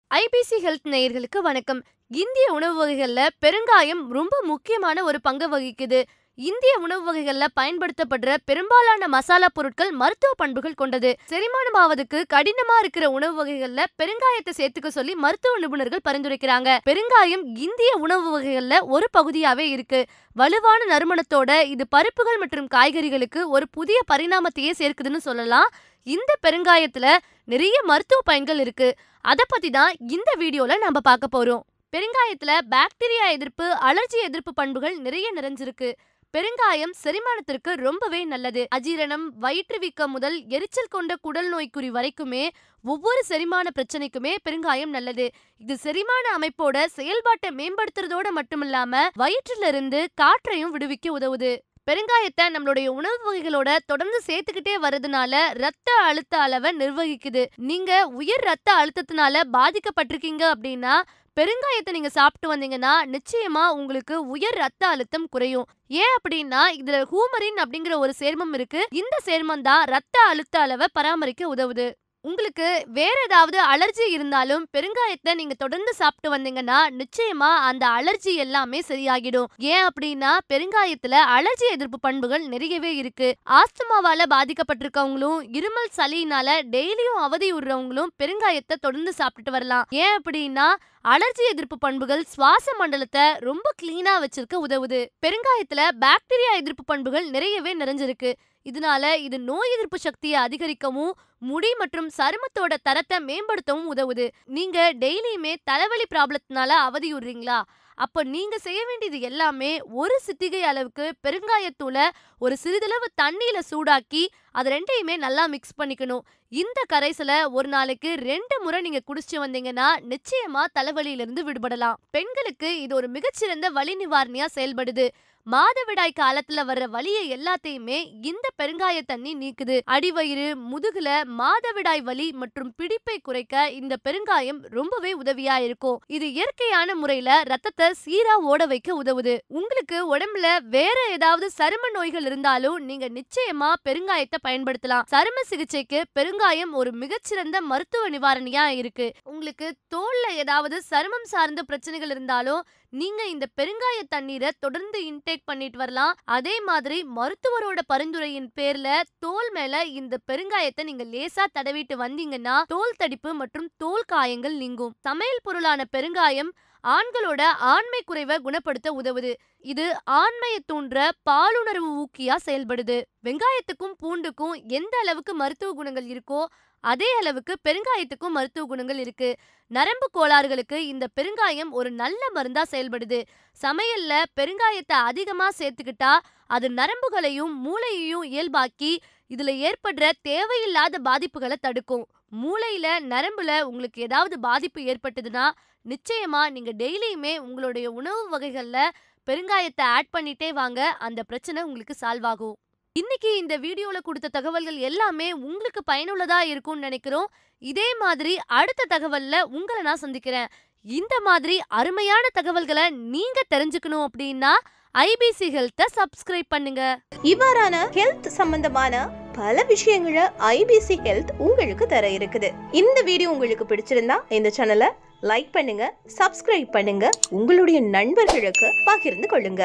IBC health நேயர்களுக்கு வணக்கம் இந்திய உணவு வகைகள்ல பெருங்காயம் ரொம்ப முக்கியமான ஒரு பங்கு வகிக்குது இந்திய உணவு வகைகள்ல பயன்படுத்தப்படுற பெரும்பாலான மசாலா பொருட்கள் மருத்துவ பண்புகள் கொண்டது செரிமானம் ஆவதுக்கு கடினமா இருக்கிற உணவு வகைகள்ல பெருங்காயத்தை சேர்த்துக்க சொல்லி மருத்துவ நிபுணர்கள் பரிந்துரைக்கிறாங்க பெருங்காயம் இந்திய உணவு வகைகள்ல ஒரு பகுதியாவே இருக்கு வலுவான நறுமணத்தோட இது பருப்புகள் மற்றும் காய்கறிகளுக்கு ஒரு புதிய பரிணாமத்தையே சேர்க்குதுன்னு சொல்லலாம் இந்த பெருங்காயத்துல நிறைய மருத்துவ பயன்கள் இருக்கு அத பத்தி தான் இந்த வீடியோல நம்ம பார்க்க போறோம் பெருங்காயத்துல பாக்டீரியா எதிர்ப்பு அலர்ஜி எதிர்ப்பு பண்புகள் நிறைய நிறைஞ்சிருக்கு பெருங்காயம் செரிமானத்திற்கு ரொம்பவே நல்லது அஜீரணம் வயிற்று வீக்கம் முதல் எரிச்சல் கொண்ட குடல் நோய்க்குறி வரைக்குமே ஒவ்வொரு செரிமான பிரச்சனைக்குமே பெருங்காயம் நல்லது இது செரிமான அமைப்போட செயல்பாட்டை மேம்படுத்துறதோட மட்டுமில்லாம வயிற்றுல இருந்து காற்றையும் விடுவிக்க உதவுது பெருங்காயத்தை நம்மளுடைய உணவு வகைகளோட தொடர்ந்து சேர்த்துக்கிட்டே வர்றதுனால ரத்த அழுத்த அளவை நிர்வகிக்குது நீங்க உயர் ரத்த அழுத்தத்தினால பாதிக்கப்பட்டிருக்கீங்க அப்படின்னா பெருங்காயத்தை நீங்க சாப்பிட்டு வந்தீங்கன்னா நிச்சயமா உங்களுக்கு உயர் ரத்த அழுத்தம் குறையும் ஏன் அப்படின்னா இதுல ஹூமரின் அப்படிங்கிற ஒரு சேர்மம் இருக்கு இந்த சேர்மம் தான் ரத்த அழுத்த அளவை பராமரிக்க உதவுது உங்களுக்கு வேற ஏதாவது அலர்ஜி இருந்தாலும் பெருங்காயத்தை நீங்க தொடர்ந்து சாப்பிட்டு வந்தீங்கன்னா நிச்சயமா அந்த அலர்ஜி எல்லாமே சரியாகிடும் ஏன் அப்படின்னா பெருங்காயத்துல அலர்ஜி எதிர்ப்பு பண்புகள் நிறையவே இருக்கு ஆஸ்துமாவால பாதிக்கப்பட்டிருக்கவங்களும் இருமல் சளியினால டெய்லியும் அவதியுறவங்களும் பெருங்காயத்தை தொடர்ந்து சாப்பிட்டுட்டு வரலாம் ஏன் அப்படின்னா அலர்ஜி எதிர்ப்பு பண்புகள் சுவாச மண்டலத்தை ரொம்ப கிளீனா வச்சிருக்க உதவுது பெருங்காயத்துல பாக்டீரியா எதிர்ப்பு பண்புகள் நிறையவே நிறைஞ்சிருக்கு இதனால இது நோய் எதிர்ப்பு சக்தியை அதிகரிக்கவும் முடி மற்றும் சருமத்தோட தரத்தை மேம்படுத்தவும் உதவுது நீங்க டெய்லியுமே தலைவலி ப்ராப்ளத்தினால அவதியுறீங்களா அப்ப நீங்க செய்ய வேண்டியது எல்லாமே ஒரு சிட்டிகை அளவுக்கு பெருங்காயத்தூளை ஒரு சிறிதளவு தண்ணியில சூடாக்கி அது ரெண்டையுமே நல்லா மிக்ஸ் பண்ணிக்கணும் இந்த கரைசலை ஒரு நாளைக்கு ரெண்டு முறை நீங்க குடிச்சு வந்தீங்கன்னா நிச்சயமா தலைவலியிலிருந்து விடுபடலாம் பெண்களுக்கு இது ஒரு மிகச்சிறந்த வலி நிவாரணியா செயல்படுது மாதவிடாய் காலத்துல வர்ற வலியை எல்லாத்தையுமே இந்த பெருங்காய தண்ணி நீக்குது அடிவயிறு முதுகுல மாதவிடாய் வலி மற்றும் பிடிப்பை குறைக்க இந்த பெருங்காயம் ரொம்பவே உதவியா இருக்கும் இது இயற்கையான முறையில ரத்தத்தை சீரா ஓட வைக்க உதவுது உங்களுக்கு உடம்புல வேற ஏதாவது சரும நோய்கள் இருந்தாலும் நீங்க நிச்சயமா பெருங்காயத்தை பயன்படுத்தலாம் சரும சிகிச்சைக்கு பெருங்காயம் ஒரு மிகச்சிறந்த மருத்துவ நிவாரணியா இருக்கு உங்களுக்கு தோல்ல ஏதாவது சருமம் சார்ந்த பிரச்சனைகள் இருந்தாலும் நீங்க இந்த பெருங்காய தண்ணீரை தொடர்ந்து இன்டேக் பண்ணிட்டு வரலாம் அதே மாதிரி மருத்துவரோட பரிந்துரையின் பேர்ல தோல் மேல இந்த பெருங்காயத்தை நீங்க லேசா தடவிட்டு வந்தீங்கன்னா தோல் தடிப்பு மற்றும் தோல் காயங்கள் நீங்கும் சமையல் பொருளான பெருங்காயம் ஆண்களோட ஆண்மை குறைவை குணப்படுத்த உதவுது இது ஆண்மையை தூண்டுற பாலுணர்வு ஊக்கியா செயல்படுது வெங்காயத்துக்கும் பூண்டுக்கும் எந்த அளவுக்கு மருத்துவ குணங்கள் இருக்கோ அதே அளவுக்கு பெருங்காயத்துக்கும் மருத்துவ குணங்கள் இருக்கு நரம்பு கோளாறுகளுக்கு இந்த பெருங்காயம் ஒரு நல்ல மருந்தா செயல்படுது சமையல்ல பெருங்காயத்தை அதிகமா சேர்த்துக்கிட்டா அது நரம்புகளையும் மூளையையும் இயல்பாக்கி இதுல ஏற்படுற தேவையில்லாத பாதிப்புகளை தடுக்கும் மூளையில நரம்புல உங்களுக்கு ஏதாவது பாதிப்பு ஏற்பட்டதுன்னா நிச்சயமா நீங்க டெய்லியுமே உங்களுடைய உணவு வகைகள்ல பெருங்காயத்தை ஆட் பண்ணிட்டே வாங்க அந்த பிரச்சனை உங்களுக்கு சால்வ் ஆகும் இன்னைக்கு இந்த வீடியோல கொடுத்த தகவல்கள் எல்லாமே உங்களுக்கு பயனுள்ளதா இருக்கும்னு நினைக்கிறோம் இதே மாதிரி அடுத்த தகவல்ல உங்களை நான் சந்திக்கிறேன் இந்த மாதிரி அருமையான தகவல்களை நீங்க தெரிஞ்சுக்கணும் அப்படின்னா ஐபிசி ஹெல்த்தை சப்ஸ்கிரைப் பண்ணுங்க இவ்வாறான ஹெல்த் சம்பந்தமான பல விஷயங்களை ஐபிசி ஹெல்த் உங்களுக்கு தர இருக்குது இந்த வீடியோ உங்களுக்கு பிடிச்சிருந்தா இந்த சேனலை லைக் பண்ணுங்க சப்ஸ்கிரைப் பண்ணுங்க உங்களுடைய நண்பர்களுக்கு பகிர்ந்து கொள்ளுங்க